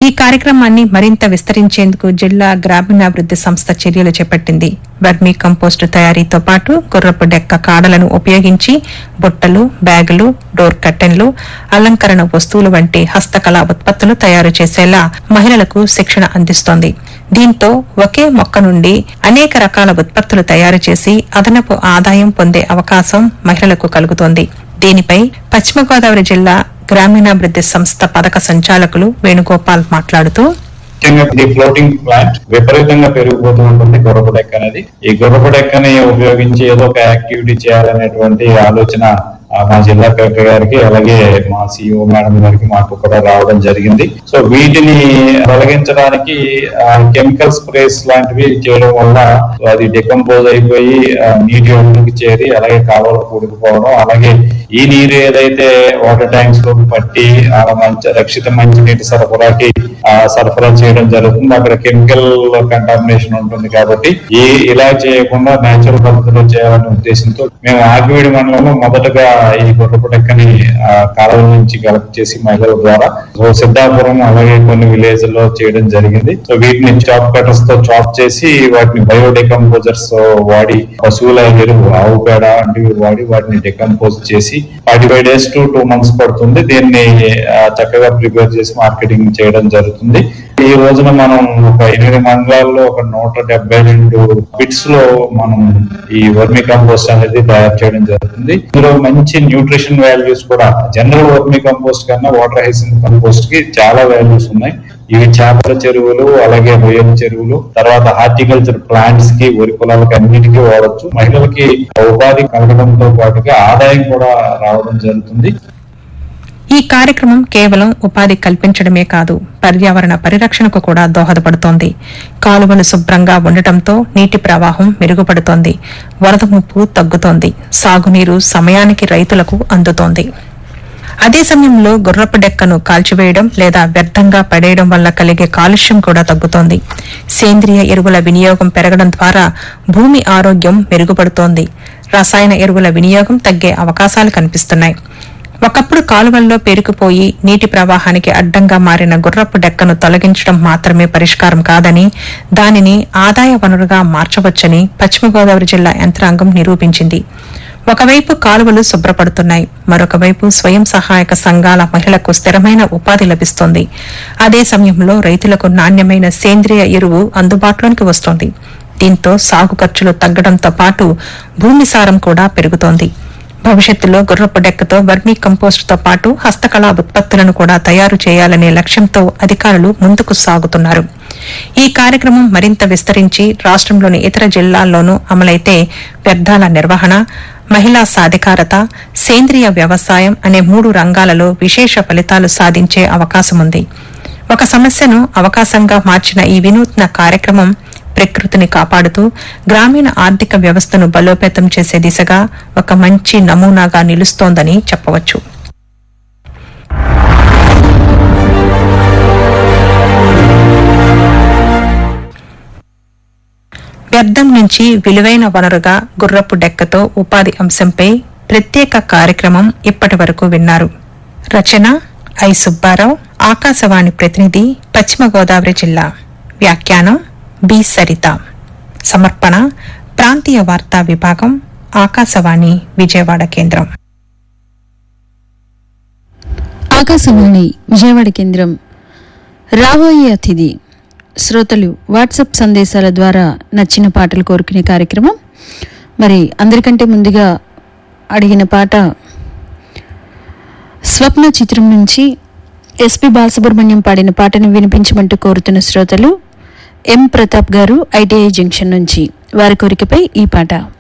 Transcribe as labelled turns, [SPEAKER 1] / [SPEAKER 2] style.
[SPEAKER 1] ఈ కార్యక్రమాన్ని మరింత విస్తరించేందుకు జిల్లా గ్రామీణాభివృద్ది సంస్థ చర్యలు చేపట్టింది వర్మీ కంపోస్టు తయారీతో పాటు గుర్రపు డెక్క కాడలను ఉపయోగించి బుట్టలు బ్యాగులు డోర్ కట్టెన్లు అలంకరణ వస్తువులు వంటి హస్తకళా ఉత్పత్తులు తయారు చేసేలా మహిళలకు శిక్షణ అందిస్తోంది దీంతో ఒకే మొక్క నుండి అనేక రకాల ఉత్పత్తులు తయారు చేసి అదనపు ఆదాయం పొందే అవకాశం మహిళలకు కలుగుతోంది దీనిపై పశ్చిమ గోదావరి జిల్లా గ్రామీణాభివృద్ది సంస్థ పథక సంచాలకులు వేణుగోపాల్ మాట్లాడుతూ
[SPEAKER 2] ముఖ్యంగా ఇది ఫ్లోటింగ్ ప్లాంట్ విపరీతంగా పెరిగిపోతూ ఉంటుంది గుర్రపు డెక్ అనేది ఈ గుర్రపు డెక్కని ఉపయోగించి ఏదో ఒక యాక్టివిటీ చేయాలనేటువంటి ఆలోచన ఆ, మా జిల్లా కలెక్టర్ గారికి అలాగే మా సిఇఓ మేడం గారికి మాకు కూడా రావడం జరిగింది సో వీటిని తొలగించడానికి కెమికల్ స్ప్రేస్ లాంటివి చేయడం వల్ల అది డికంపోజ్ అయిపోయి ఆ, నీటి ఒడ్డుకి చేరి అలాగే కాలువలు కూడుకుపోవడం అలాగే ఈ నీరు ఏదైతే వాటర్ ట్యాంక్స్ లో పట్టి ఆ మంచి రక్షిత మంచినీటి సరఫరాకి ఆ, సరఫరా చేయడం జరుగుతుంది అక్కడ కెమికల్ కంటామినేషన్ ఉంటుంది కాబట్టి ఈ ఇలా చేయకుండా నేచురల్ పద్ధతిలో చేయాలనే ఉద్దేశంతో మేము ఆకివీడి మండలంలో మొదటగా ఈ గుర్రపు డెక్కని ఆ, కాలువల నుంచి కలెక్ట్ చేసి మహిళల ద్వారా సో సిద్ధాపురం అలాగే కొన్ని విలేజ్ లో చేయడం జరిగింది సో వీటిని చాప్ కటర్స్ తో చాప్ చేసి వాటిని బయోడెకంపోజర్స్ వాడి పశువుల ఎరువు ఆవు పేడ వంటివి వాడి వాటిని డెకంపోజ్ చేసి forty five days to two months పడుతుంది దీన్ని ఆ, చక్కగా ప్రిపేర్ చేసి మార్కెటింగ్ చేయడం జరుగుతుంది ఈ రోజున మనం ఒక ఎనిమిది మండలాల్లో ఒక నూట డెబ్బై రెండు బిట్స్ లో మనం ఈ వర్మీ కంపోస్ట్ అనేది తయారు చేయడం జరుగుతుంది ఇందులో మంచి న్యూట్రిషన్ వాల్యూస్ కూడా జనరల్ వర్మీ కంపోస్ట్ కన్నా వాటర్ హైసింగ్ కంపోస్ట్ కి చాలా వాల్యూస్ ఉన్నాయి ఇవి చేపల చెరువులు అలాగే రొయ్యల చెరువులు తర్వాత హార్టికల్చర్ ప్లాంట్స్ కి వరి పొలాలకి అన్నిటికీ వాడచ్చు మహిళలకి ఉపాధి కలగడంతో పాటుగా ఆదాయం కూడా రావడం జరుగుతుంది
[SPEAKER 1] ఈ కార్యక్రమం కేవలం ఉపాధి కల్పించడమే కాదు పర్యావరణ పరిరక్షణకు కూడా దోహదపడుతోంది కాలువలు శుభ్రంగా ఉండటంతో నీటి ప్రవాహం మెరుగుపడుతోంది వరద ముప్పు తగ్గుతోంది సాగునీరు సమయానికి రైతులకు అందుతోంది అదే సమయంలో గుర్రపు డెక్కను కాల్చివేయడం లేదా వ్యర్థంగా పడేయడం వల్ల కలిగే కాలుష్యం కూడా తగ్గుతోంది సేంద్రియ ఎరువుల వినియోగం పెరగడం ద్వారా భూమి ఆరోగ్యం మెరుగుపడుతోంది రసాయన ఎరువుల వినియోగం తగ్గే అవకాశాలు కనిపిస్తున్నాయి ఒకప్పుడు కాలువల్లో పేరుకుపోయి నీటి ప్రవాహానికి అడ్డంగా మారిన గుర్రపు డెక్కను తొలగించడం మాత్రమే పరిష్కారం కాదని దానిని ఆదాయ వనరుగా మార్చవచ్చని పశ్చిమ గోదావరి జిల్లా యంత్రాంగం నిరూపించింది ఒకవైపు కాలువలు శుభ్రపడుతున్నాయి మరొక వైపు స్వయం సహాయక సంఘాల మహిళలకు స్థిరమైన ఉపాధి లభిస్తోంది అదే సమయంలో రైతులకు నాణ్యమైన సేంద్రియ ఎరువు అందుబాటులోకి వస్తోంది దీంతో సాగు ఖర్చులు తగ్గడంతో పాటు భూమి సారం కూడా పెరుగుతోంది భవిష్యత్తులో గుర్రపు డెక్కతో వర్మీ కంపోస్ట్ తో పాటు హస్తకళా ఉత్పత్తులను కూడా తయారు చేయాలనే లక్ష్యంతో అధికారులు ముందుకు సాగుతున్నారు ఈ కార్యక్రమం మరింత విస్తరించి రాష్ట్రంలోని ఇతర జిల్లాల్లోనూ అమలైతే వ్యర్థాల నిర్వహణ మహిళా సాధికారత సేంద్రియ వ్యవసాయం అనే మూడు రంగాలలో విశేష ఫలితాలు సాధించే అవకాశముంది ఒక సమస్యను అవకాశంగా మార్చిన ఈ వినూత్న కార్యక్రమం ప్రకృతిని కాపాడుతూ గ్రామీణ ఆర్థిక వ్యవస్థను బలోపేతం చేసే దిశగా ఒక మంచి నమూనాగా నిలుస్తోందని చెప్పవచ్చు వ్యర్థం నుంచి విలువైన వనరుగా గుర్రపు డెక్కతో ఉపాధి అంశంపై ప్రత్యేక కార్యక్రమం ఇప్పటి వరకు విన్నారు రచన ఐ సుబ్బారావు ఆకాశవాణి ప్రతినిధి పశ్చిమ గోదావరి జిల్లా వ్యాఖ్యానం బి సరిత సమర్పణ ప్రాంతీయ వార్తా విభాగం ఆకాశవాణి విజయవాడ కేంద్రం
[SPEAKER 3] ఆకాశవాణి విజయవాడ కేంద్రం రాబోయే అతిథి శ్రోతలు వాట్సాప్ సందేశాల ద్వారా నచ్చిన పాటలు కోరుకునే కార్యక్రమం మరి అందరికంటే ముందుగా అడిగిన పాట స్వప్న చిత్రం నుంచి ఎస్పి బాలసుబ్రహ్మణ్యం పాడిన పాటను వినిపించమంటూ కోరుతున్న శ్రోతలు ఎం ప్రతాప్ గారు ఐటీఐ జంక్షన్ నుంచి వారి కోరికపై ఈ పాట